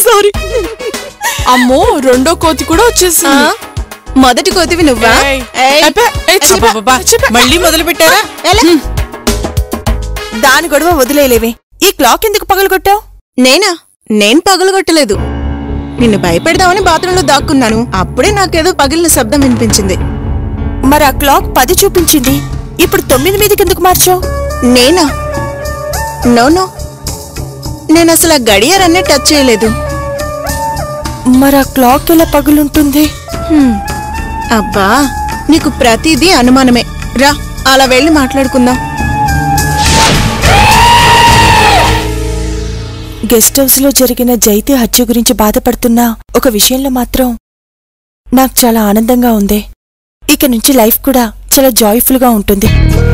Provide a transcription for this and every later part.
Sorry అమ్మో రెండో కోతి కూడా వచ్చేసింది మొదటి కోతివి నువ్వా ఏయ్. ఏయ్, అబ్బే, ఏయ్, చిప్ప, అబ్బబ్బబ్బా, చిప్ప. మళ్ళీ మొదలు పెట్టారా ఎలా? దాని గొడవ వదిలేలేవే ఈ క్లాక్ ఎందుకు పగలగొట్టావు నేనా నేను పగలగొట్టలేదు నిన్ను భయపెడదామని బాత్రూంలో దాక్కున్నాను అప్పుడే నాకేదో పగిలిన శబ్దం వినిపించింది మరి ఆ క్లాక్ పది చూపించింది ఇప్పుడు తొమ్మిది మీదకి ఎందుకు మార్చావు నేనా నో నో నేను అసలు ఆ గడియారాన్నే టచ్ చేయలేదు మరి ఆ క్లాక్ ఎలా పగులుంటుంది హ్మ్. అబ్బా నీకు ప్రతిదీ అనుమానమే రా అలా వెళ్ళి మాట్లాడుకుందాం గెస్ట్ హౌస్ లో జరిగిన జైతి హత్య గురించి బాధపడుతున్నా ఒక విషయంలో మాత్రం నాకు చాలా ఆనందంగా ఉంది ఇక నుంచి లైఫ్ కూడా చాలా జాయ్ఫుల్ గా ఉంటుంది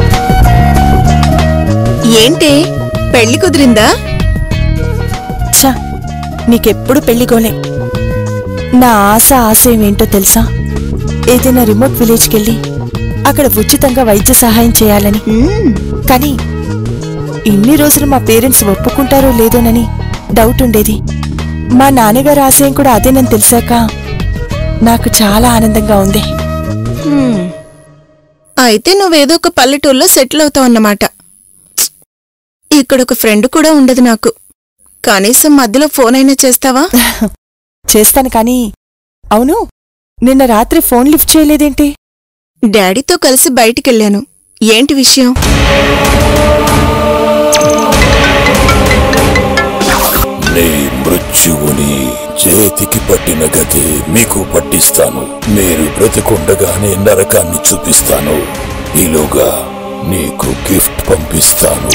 ఏంటి పెళ్లి కుదిరిందా ఛ నీకెప్పుడు పెళ్లిగోలే నా ఆశ ఆశయం ఏంటో తెలుసా ఏదైనా రిమోట్ విలేజ్కి వెళ్ళి అక్కడ ఉచితంగా వైద్య సహాయం చేయాలని మ్మ్. కానీ ఇన్ని రోజులు మా పేరెంట్స్ ఒప్పుకుంటారో లేదోనని డౌట్ ఉండేది మా నాన్నగారి ఆశయం కూడా అదేనని తెలిసాక నాకు చాలా ఆనందంగా ఉంది హ్మ్. అయితే నువ్వేదో ఒక పల్లెటూరులో సెటిల్ అవుతావు అన్నమాట ఇక్కడ ఒక ఫ్రెండ్ కూడా ఉండదు నాకు కనీసం మధ్యలో ఫోన్ అయినా చేస్తావా చేస్తాను కానీ అవును నిన్న రాత్రి ఫోన్ లిఫ్ట్ చేయలేదేంటి డాడీతో కలిసి బయటికెళ్ళాను ఏంటి విషయం నీ మృత్యువుని చేతికి పట్టిన గతి మీకు పట్టిస్తాను మీరు బ్రతికుండగానే నరకాన్ని చూపిస్తాను ఈలోగా నీకు గిఫ్ట్ పంపిస్తాను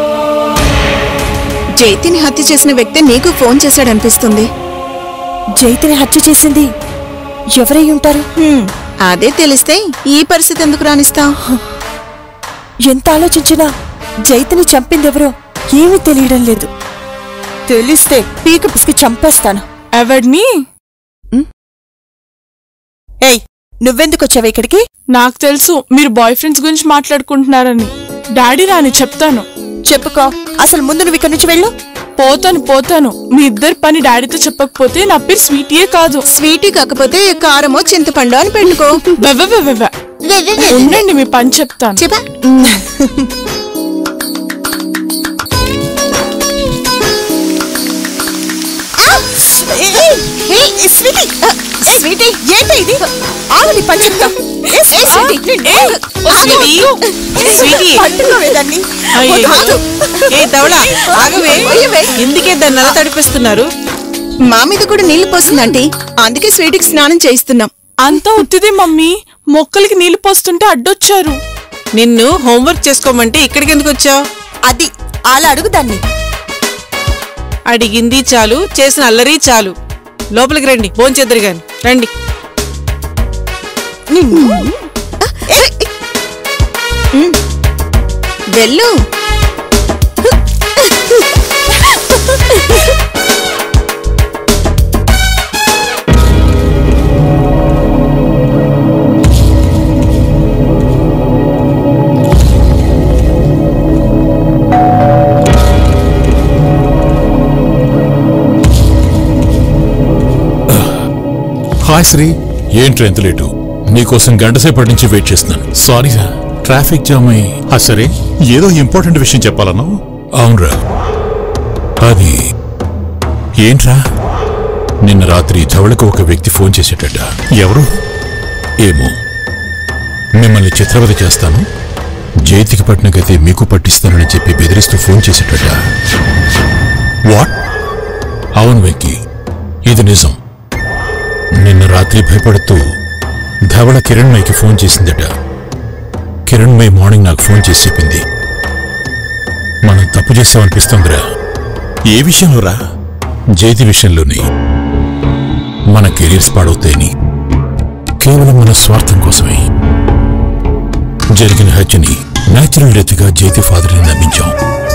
జైతిని హత్య చేసిన వ్యక్తి నీకు ఫోన్ చేశాడనిపిస్తుంది జైతిని హత్య చేసింది ఎవరై ఉంటారు హ్మ్. అదే తెలిస్తే ఈ పరిస్థితి ఎందుకు రాణిస్తావు ఎంత ఆలోచించినా జైతిని చంపిందెవరో ఏమీ తెలియడం లేదు తెలిస్తే పీక పిసికి చంపేస్తాను ఎవడిని ఏయ్ నువ్వెందుకు వచ్చావు ఇక్కడికి నాకు తెలుసు మీరు బాయ్ ఫ్రెండ్స్ గురించి మాట్లాడుకుంటున్నారని డాడీ రాని చెప్తాను చెప్పుకో అసలు ముందు నువ్వు ఇక్కడి నుంచి వెళ్ళు పోతాను పోతాను మీ ఇద్దరి పని డాడీతో చెప్పకపోతే నా పేరు స్వీటీయే కాదు స్వీటీ కాకపోతే కారమో చింతపండు అని పెట్టుకో వెవ్వెవ్వెవ్వ. ఉండండి మీ పని చెప్తాను చెప్పా స్వీటీ ఏంటి ఇది ఆగు నీ పని చెప్తా ఏ స్వీటీ? ఏయ్, ఓ స్వీటీ. స్వీటీ. పట్టుకోవే దాన్ని. అయ్యయ్యో. వద్దు. ఏ ధవళ ఆగవే ఎందుకే దాన్ని అలా తడిపిస్తున్నారు మా మీద కూడా నీళ్లు పోసిందంటే అందుకే స్వీటీకి స్నానం చేయిస్తున్నాం అంతా ఉత్తిదే మమ్మీ మొక్కలకి నీళ్లు పోస్తుంటే అడ్డొచ్చారు నిన్ను హోంవర్క్ చేసుకోమంటే ఇక్కడికి ఎందుకు వచ్చావు అది అలా అడుగు దాన్ని అడిగింది చాలు చేసిన అల్లరి చాలు లోపలికి రండి భోంచేద్దరు గాని రండి వెళ్ళు హాయ్ శ్రీ ఏంట్రా ఎంత లేటు నీకోసం గంట సేపటి నుంచి వెయిట్ చేస్తున్నాను సారీ రా ట్రాఫిక్ జామ్ అయి ఆ సరే ఏదో ఇంపార్టెంట్ విషయం చెప్పాలన్నావు అవునరా అది ఏంట్రా నిన్న రాత్రి ధవళకు ఒక వ్యక్తి ఫోన్ చేసేటట ఎవరు ఏమో మిమ్మల్ని చిత్రవద చేస్తాను చేతికి పట్టిన గతి మీకు పట్టిస్తానని చెప్పి బెదిరిస్తూ ఫోన్ చేసేటట వాట్ అవును వెంకీ ఇది నిజం నిన్న రాత్రి భయపడుతూ ధవళ కిరణ్మయ్కి ఫోన్ చేసిందట కిరణ్మయ్ మార్నింగ్ నాకు ఫోన్ చేసి చెప్పింది మనం తప్పు చేస్తామనిపిస్తోందిరా ఏ విషయంలో రా జైతి విషయంలోనే మన కెరీర్స్ పాడవుతాయని కేవలం మన స్వార్థం కోసమే జరిగిన హత్యని న్యాచురల్ డెత్గా జైతి ఫాదర్ని నమ్మించాం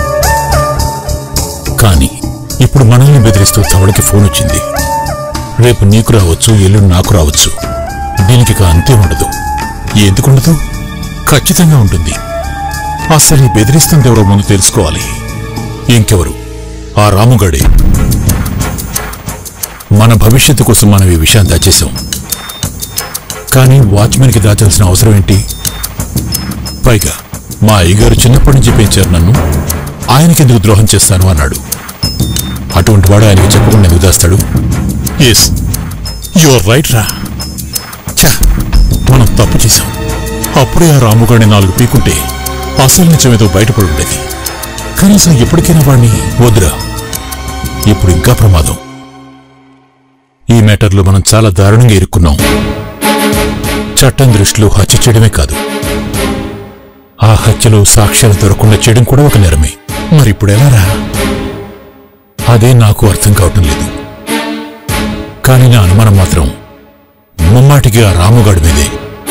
కానీ ఇప్పుడు మనల్ని బెదిరిస్తూ తవడికి ఫోన్ వచ్చింది రేపు నీకు రావచ్చు ఎల్లుండి నాకు రావచ్చు దీనికి ఇక అంతే ఉండదు ఎందుకుండదు ఖచ్చితంగా ఉంటుంది అసలు ఈ బెదిరిస్తుంది ఎవరో ముందు తెలుసుకోవాలి ఇంకెవరు ఆ రాముగాడే మన భవిష్యత్తు కోసం మనం ఈ విషయాన్ని దాచేశాం కానీ వాచ్మెన్కి దాచాల్సిన అవసరం ఏంటి పైగా మా అయ్యగారు చిన్నప్పటి నుంచి పెంచారు నన్ను ఆయనకెందుకు ద్రోహం చేస్తాను అన్నాడు అటువంటి వాడు ఆయనకి చెప్పకుండా ఎందుకు దాస్తాడు ఎస్ యువర్ రైట్ రా ఛా, మనం తప్పు చేశాం అప్పుడే ఆ రాముగాడిని నాలుగు పీకుంటే అసలు నిజమేదో బయటపడి ఉండేది కనీసం ఎప్పటికైనా వాడిని వద్దురా ఇప్పుడు ఇంకా ప్రమాదం ఈ మ్యాటర్లో మనం చాలా దారుణంగా ఇరుక్కున్నాం చట్టం దృష్టిలో హత్య చేయడమే కాదు ఆ హత్యలో సాక్ష్యాలు దొరకకుండా చేయడం కూడా ఒక నేరమే మరి ఇప్పుడు ఎలారా అదే నాకు అర్థం కావటం లేదు కానీ నా అనుమానం మాత్రం ముమ్మాటికి ఆ రాముగాడి మీదే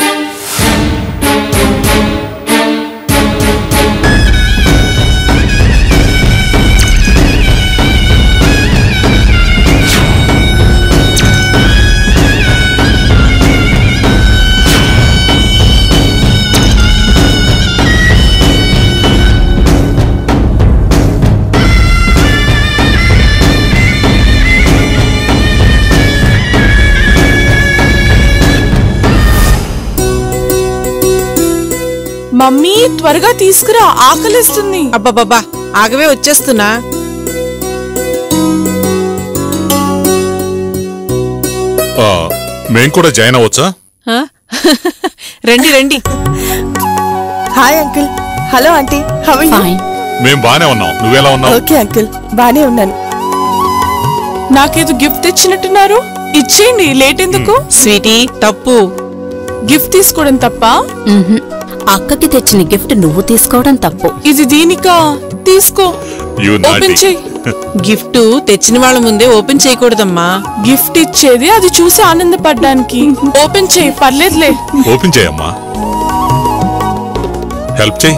మమ్మీ త్వరగా తీసుకురా ఆకలిస్తుంది అబ్బబ్బబ్బా ఆగవే వచ్చేస్తున్నా ఆ, మేం కూడా జాయిన్ అవ్వచ్చా ఆ? రండి రండి hi uncle hello aunty how మేం బానే ఉన్నాం నువ్వెలా ఉన్నావు ఓకే అంకుల్ బానే ఉన్నాను నాకేదో గిఫ్ట్ తెచ్చినట్టున్నారు ఇచ్చేయండి లేట్ ఎందుకు స్వీటీ తప్పు గిఫ్ట్ తీసుకోవడం తప్ప మ్మ్హ్. అక్కకి తెచ్చిన గిఫ్ట్ నువ్వు తీసుకోవడం తప్పు ఇది దీనికా తీసుకో You naughty. ఓపెన్ చెయ్యి గిఫ్ట్ తెచ్చిన వాళ్ళ ముందే ఓపెన్ చేయకూడదమ్మా గిఫ్ట్ ఇచ్చేది అది చూసి ఆనందపడ్డానికి ఓపెన్ చెయ్యి పర్లేదులే ఓపెన్ చేయమ్మా హెల్ప్ చేయి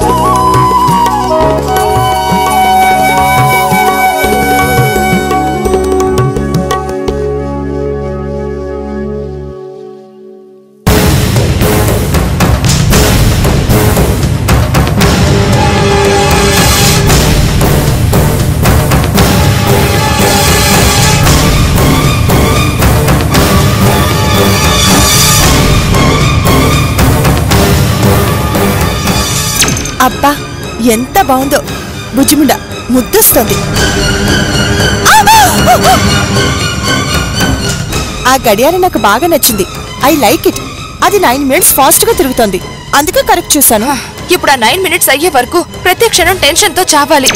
అబ్బా ఎంత బాగుందో బుజ్జిముండ ముద్దొస్తుంది ఆ గడియారం నాకు బాగా నచ్చింది ఐ లైక్ ఇట్ అది నైన్ మినిట్స్ ఫాస్ట్ గా తిరుగుతోంది అందుకే కరెక్ట్ చూసాను ఇప్పుడు ఆ నైన్ మినిట్స్ అయ్యే వరకు ప్రతి క్షణం టెన్షన్ తో చావాలి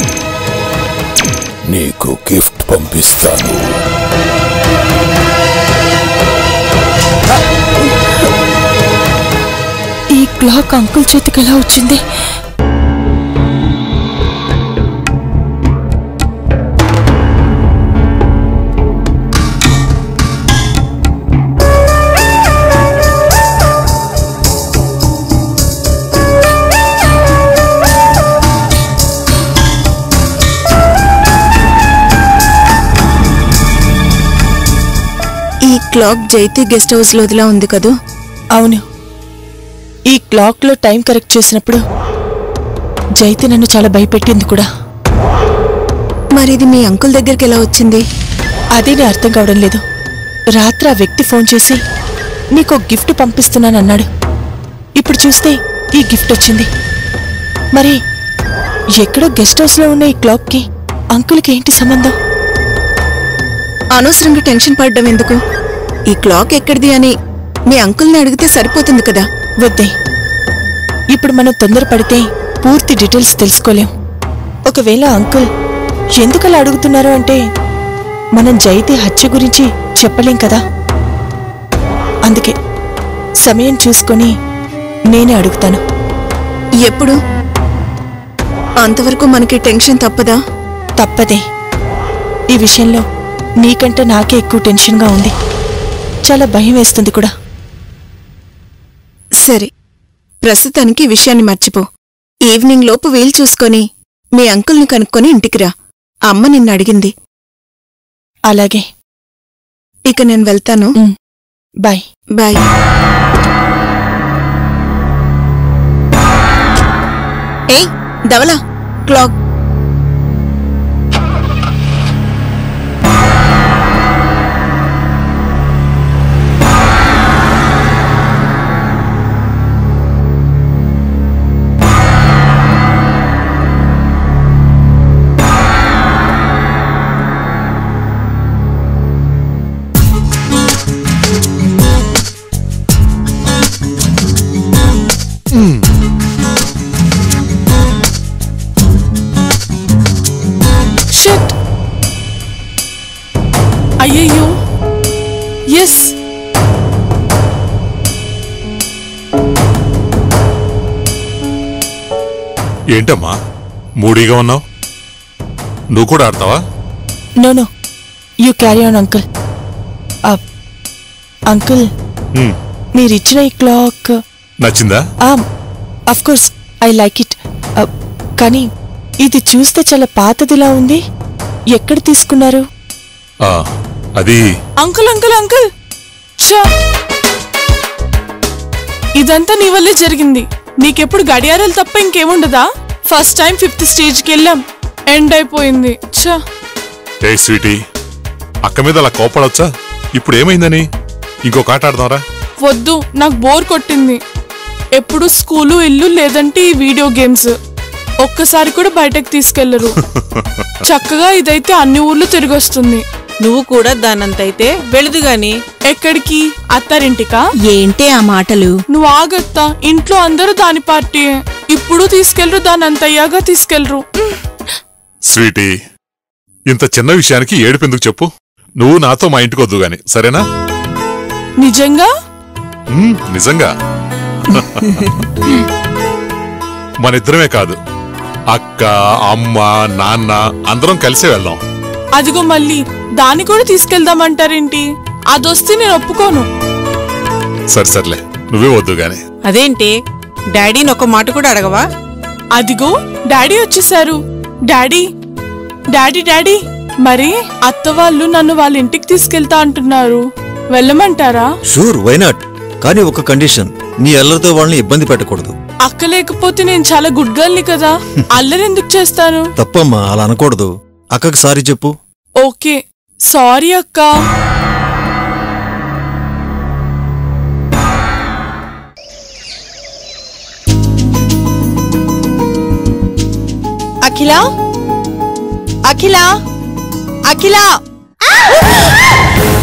నీకు గిఫ్ట్ పంపిస్తాను ఈ క్లాక్ అంకుల్ చేతికి ఎలా వచ్చింది ఈ క్లాక్ జైతి గెస్ట్ హౌస్ లోదిలా ఉంది కదూ అవును ఈ క్లాక్ లో టైం కరెక్ట్ చేసినప్పుడు జైతి నన్ను చాలా భయపెట్టింది కూడా మరి ఇది మీ అంకుల్ దగ్గరికి ఎలా వచ్చింది అదే నీ అర్థం కావడం లేదు రాత్రి ఆ వ్యక్తి ఫోన్ చేసి నీకు గిఫ్ట్ పంపిస్తున్నానన్నాడు ఇప్పుడు చూస్తే ఈ గిఫ్ట్ వచ్చింది మరి ఎక్కడో గెస్ట్ హౌస్ లో ఉన్న ఈ క్లాక్ కి అంకుల్కి ఏంటి సంబంధం అనవసరంగా టెన్షన్ పడడం ఎందుకు ఈ క్లాక్ ఎక్కడిది అని మీ అంకుల్ని అడిగితే సరిపోతుంది కదా వద్దే ఇప్పుడు మనం తొందరపడితే పూర్తి డీటెయిల్స్ తెలుసుకోలేం ఒకవేళ అంకుల్ ఎందుకలా అడుగుతున్నారు అంటే మనం జైతే హత్య గురించి చెప్పలేం కదా అందుకే సమయం చూసుకొని నేనే అడుగుతాను ఎప్పుడు అంతవరకు మనకి టెన్షన్ తప్పదా తప్పదే ఈ విషయంలో నీకంటే నాకే ఎక్కువ టెన్షన్గా ఉంది చాలా భయం వేస్తుంది కూడా సరే ప్రస్తుతానికి ఈ విషయాన్ని మర్చిపో ఈవినింగ్ లోపు వీలు చూసుకొని మీ అంకుల్ని కనుక్కొని ఇంటికి రా అమ్మ నిన్ను అడిగింది అలాగే ఇక నేను వెళ్తాను బాయ్ బాయ్ ఏయ్ ధవలా క్లాక్ ఆ, షిట్ అయ్యయ్యో ఎస్ ఏంటమ్మా మూడీగా ఉన్నావు నువ్వు కూడా ఆడతావా no no you carry on uncle uncle hmm, మీరిచ్చిన ఈ క్లాక్ నచ్చిందా of course I like it కానీ ఇది చూస్తే చాలా పాతదిలా ఉంది ఎక్కడ తీసుకున్నారు ఆ, అది అంకుల్ అంకుల్ అంకుల్ ఛా! ఇదంతా నీ వల్లే జరిగింది నీకెప్పుడు గడియారాలు తప్ప ఇంకేముండదా ఫస్ట్ టైం ఫిఫ్త్ స్టేజ్కి వెళ్ళాం ఎండ్ అయిపోయింది ఛా ఏ స్వీటీ అక్క మీద అలా కోపడొచ్చా ఇప్పుడు ఏమైందని ఇంకొక ఆట ఆడదాంరా వద్దు నాకు బోర్ కొట్టింది ఎప్పుడు స్కూలు ఇల్లు లేదంటే ఈ వీడియో గేమ్స్ ఒక్కసారి కూడా బయటకు తీసుకెళ్లరు చక్కగా ఇదైతే అన్ని ఊర్లు తిరిగొస్తుంది నువ్వు కూడా దానంతైతే వెళదు గాని ఎక్కడికి అత్తారింటికా ఏంటే ఆ మాటలు నువ్వు ఆగత్తా ఇంట్లో అందరూ దాని పార్టీ ఇప్పుడు తీసుకెళ్లరు దాని అంత అయ్యాగా తీసుకెళ్లరు స్వీటీ ఇంత చిన్న విషయానికి ఏడుపెందుకు చెప్పు నువ్వు నాతో మా ఇంటికి వద్దు గాని సరేనా నిజంగా మ్మ్, నిజంగా మనిద్దరమే కాదు అక్క అమ్మ నాన్న అందరం కలిసే వెళ్దాం అదిగో మళ్ళీ దాన్ని కూడా తీసుకెళ్దామంటారేంటి అదొస్తే నేను ఒప్పుకోను సరే సర్లే నువ్వే వద్దు గాని అదేంటి డాడీని ఒక మాట కూడా అడగవా అదిగో డాడీ వచ్చేసారు డాడీ డాడీ డాడీ మరి అత్త వాళ్ళు నన్ను వాళ్ళ ఇంటికి తీసుకెళ్తా అంటున్నారు వెళ్ళమంటారా షూర్ వైనాట్ కానీ ఒక కండిషన్ నీ అల్లరితో వాళ్ళని ఇబ్బంది పెట్టకూడదు అక్క లేకపోతే నేను చాలా గుడ్ గర్ల్ని కదా అల్లరెందుకు చేస్తాను తప్పమ్మా అలా అనకూడదు అక్కకి సారీ చెప్పు ఓకే సారీ అక్క అఖిల అఖిల అఖిల